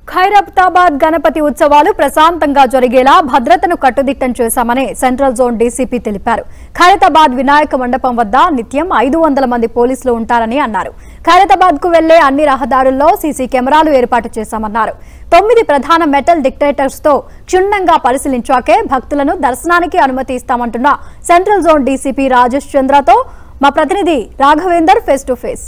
ఖైరతాబాద్ గణపతి ఉత్సవాలు ప్రశాంతంగా జరిగేలా భద్రతను కట్టుదిట్టం చేశామని సెంట్రల్ జోన్ డీసీపీ తెలిపారు ఖైరతాబాద్ వినాయక మండపం వద్ద నిత్యం ఐదు వందల మంది పోలీసులు ఉంటారని అన్నారు ఖైరతాబాద్ కు వెళ్లే అన్ని రహదారుల్లో సీసీ కెమెరాలు ఏర్పాటు చేశామన్నారు తొమ్మిది ప్రధాన మెటల్ డిక్టేటర్స్ తో క్షుణ్ణంగా పరిశీలించాకే భక్తులను దర్శనానికి అనుమతి ఇస్తామంటున్న సెంట్రల్ జోన్ డీసీపీ రాజేష్ చంద్రతో మా ప్రతినిధి Raghavender face to face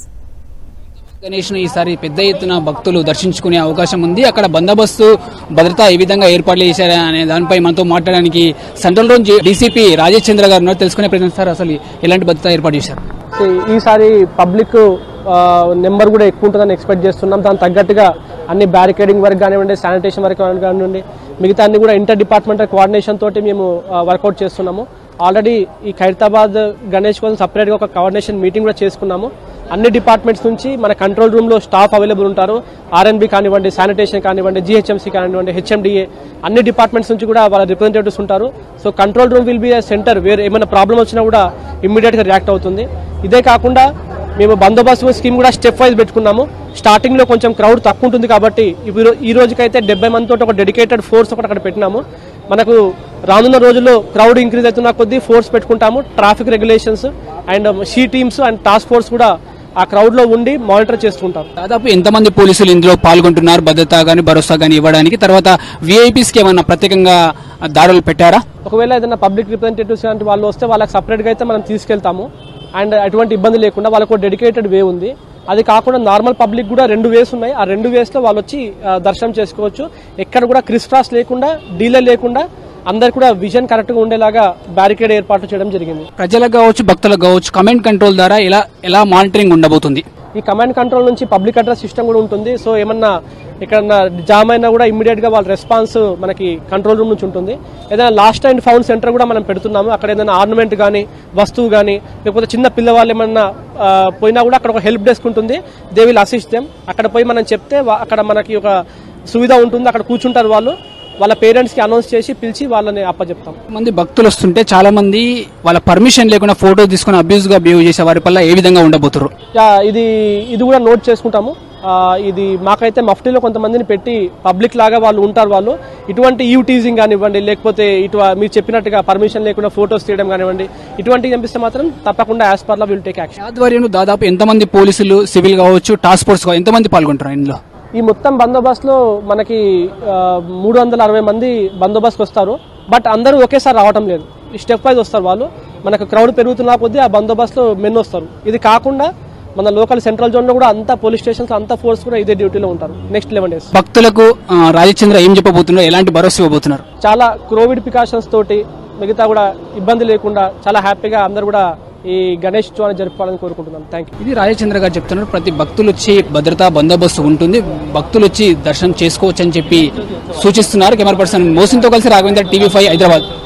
Ganesh ను ఈసారి పెద్ద ఎత్తున భక్తులు దర్శించుకునే అవకాశం ఉంది అక్కడ బందోబస్తు భద్రత ఏ విధంగా ఏర్పాట్లు చేశారా అనే దానిపై మనతో మాట్లాడడానికి central road DCP Rajesh Chandra గారు ఉన్నారు. తెలుసుకునే ప్రయత్నం సార్ అసలు ఎలాంటి భద్రత ఏర్పాటు చేశారు సో ఈసారి పబ్లిక్ నెంబర్ కూడా ఎక్కువ ఉంటుందని ఎక్స్పెక్ట్ చేస్తున్నాం దానికి తగ్గట్టుగా అన్ని బ్యారికేడింగ్ వర్క్ కానివ్వండి శానిటేషన్ వర్క్ కానివ్వండి మిగతా అన్ని కూడా ఇంటర్ డిపార్ట్మెంటల్ కోఆర్డినేషన్ తోటి మేము వర్కౌట్ చేస్తున్నాము ఆల్రెడీ ఈ ఖైరతాబాద్ గణేష్ కోసం సపరేట్గా ఒక కోఆర్డినేషన్ మీటింగ్ కూడా చేసుకున్నాము అన్ని డిపార్ట్మెంట్స్ నుంచి మన కంట్రోల్ రూమ్లో స్టాఫ్ అవైలబుల్ ఉంటారు ఆర్ఎన్బి కానివ్వండి శానిటేషన్ కానివ్వండి జిహెచ్ఎంసీ కానివ్వండి హెచ్ఎండిఏ అన్ని డిపార్ట్మెంట్స్ నుంచి కూడా వాళ్ళ రిప్రజెంటేటివ్స్ ఉంటారు so control room will be centre వేరే ఏమైనా ప్రాబ్లం వచ్చినా కూడా ఇమ్మీడియట్గా రియాక్ట్ అవుతుంది ఇదే కాకుండా మేము బందోబస్తు స్కీమ్ కూడా స్టెప్ వైజ్ పెట్టుకున్నాము స్టార్టింగ్ లో కొంచెం క్రౌడ్ తక్కువ ఉంటుంది కాబట్టి ఇప్పుడు ఈ రోజుకైతే డెబ్బై మంది తోటి ఒక డెడికేటెడ్ ఫోర్స్ ఒకటి అక్కడ పెట్టినాము మనకు రానున్న రోజుల్లో క్రౌడ్ ఇంక్రీజ్ అవుతున్న కొద్దీ ఫోర్స్ పెట్టుకుంటాము traffic regulations and she teams and task force కూడా ఆ క్రౌడ్ లో ఉండి మానిటర్ చేస్తుంటాం దాదాపు ఎంతమంది పోలీసులు ఇందులో పాల్గొంటున్నారు భద్రత గాని భరోసా గాని ఇవ్వడానికి తర్వాత విఐపీస్ కి ఏమన్నా ప్రత్యేకంగా దాడులు పెట్టారా ఒకవేళ ఏదైనా పబ్లిక్ రిప్రజెంటేటివ్స్ లాంటి వాళ్ళు వస్తే వాళ్ళకి సపరేట్గా అయితే మనం తీసుకెళ్తాము అండ్ అటువంటి ఇబ్బంది లేకుండా వాళ్ళకు డెడికేటెడ్ వే ఉంది అది కాకుండా నార్మల్ పబ్లిక్ కూడా రెండు వేస్ ఉన్నాయి ఆ రెండు వేస్లో వాళ్ళు వచ్చి ఆ, దర్శనం చేసుకోవచ్చు ఎక్కడ కూడా క్రిస్ క్రాస్ లేకుండా డీలే లేకుండా అందరు కూడా విజన్ కరెక్ట్గా ఉండేలాగా బ్యారికేడ్ ఏర్పాటు చేయడం జరిగింది ప్రజలకు కావచ్చు భక్తులకు కావచ్చు కమెంట్ కంట్రోల్ ద్వారా ఎలా ఎలా మానిటరింగ్ ఉండబోతుంది ఈ కమాండ్ కంట్రోల్ నుంచి పబ్లిక్ అడ్రస్ సిస్టమ్ కూడా ఉంటుంది సో ఏమన్నా ఎక్కడన్నా జామ్ అయినా కూడా ఇమ్మీడియట్ గా వాళ్ళ రెస్పాన్స్ మనకి కంట్రోల్ రూమ్ నుంచి ఉంటుంది ఏదైనా లాస్ట్ అండ్ ఫౌండ్ సెంటర్ కూడా మనం పెడుతున్నాము అక్కడ ఏదైనా ఆర్నమెంట్ కానీ వస్తువు కానీ లేకపోతే చిన్న పిల్లవాళ్ళు ఏమన్నా ఆ, పోయినా కూడా అక్కడ ఒక హెల్ప్ డెస్క్ ఉంటుంది దే విల్ అసిస్ట్ దెమ్ అక్కడ పోయి మనం చెప్తే వా- అక్కడ మనకి ఒక సువిధ ఉంటుంది అక్కడ కూర్చుంటారు వాళ్ళు వాళ్ళ పేరెంట్స్ కి అనౌన్స్ చేసి పిలిచి వాళ్ళని అప్పచెప్తాం మంది భక్తులు వస్తుంటే చాలా మంది వాళ్ళ పర్మిషన్ లేకుండా ఫోటో తీసుకుని అబ్యూజ్ గా బిహేవ్ చేసే వారి వల్ల ఏ విధంగా ఉండబోతున్నారు యా, ఇది ఇది కూడా నోట్ చేసుకుంటాము ఆ, ఇది మాకైతే మఫ్టీలో కొంతమందిని పెట్టి పబ్లిక్ లాగా వాళ్ళు ఉంటారు వాళ్ళు ఇటువంటి ఈవ్ టీజింగ్ కానివ్వండి లేకపోతే ఇటు మీరు చెప్పినట్టుగా పర్మిషన్ లేకుండా ఫొటోస్ తీయడం కానివ్వండి ఇటువంటివి కనిపిస్తే మాత్రం తప్పకుండా as per law will take action ఆధ్వర్యంలో దాదాపు ఎంతమంది పోలీసులు సివిల్ కావచ్చు టాస్క్ ఫోర్స్ కావచ్చు ఎంతమంది పాల్గొంటారు ఇందులో ఈ మొత్తం బందోబస్తులో మనకి మూడు వందల అరవై మంది బందోబస్తుకు వస్తారు బట్ అందరూ ఒకేసారి రావటం లేదు ఈ స్టెప్ వైజ్ వస్తారు వాళ్ళు మనకు క్రౌడ్ పెరుగుతున్న కొద్దీ ఆ బందోబస్తులో మెన్ వస్తారు ఇది కాకుండా మన లోకల్ సెంట్రల్ జోన్ లో కూడా అంతా పోలీస్ స్టేషన్స్ అంతా ఫోర్స్ కూడా ఇదే డ్యూటీలో ఉంటారు నెక్స్ట్ లెవెన్ డేస్ భక్తులకు ఆ, రాజచంద్ర ఏం చెప్పబోతున్నారు ఎలాంటి భరోసా ఇవ్వబోతున్నారు చాలా కోవిడ్ ప్రికాషన్స్ తోటి మిగతా కూడా ఇబ్బంది లేకుండా చాలా హ్యాపీగా అందరు కూడా ఈ గణేష్ ఉత్సవాన్ని జరుపుకోవాలని కోరుకుంటున్నాను థ్యాంక్ యూ ఇది రాజచంద్ర గారు చెప్తున్నారు ప్రతి భక్తులు వచ్చి భద్రతా బందోబస్తు ఉంటుంది భక్తులు వచ్చి దర్శనం చేసుకోవచ్చు అని చెప్పి సూచిస్తున్నారు కెమెరా పర్సన్ మోసిన్తో కలిసి రాఘవేంద్ర టీవీ ఫైవ్ హైదరాబాద్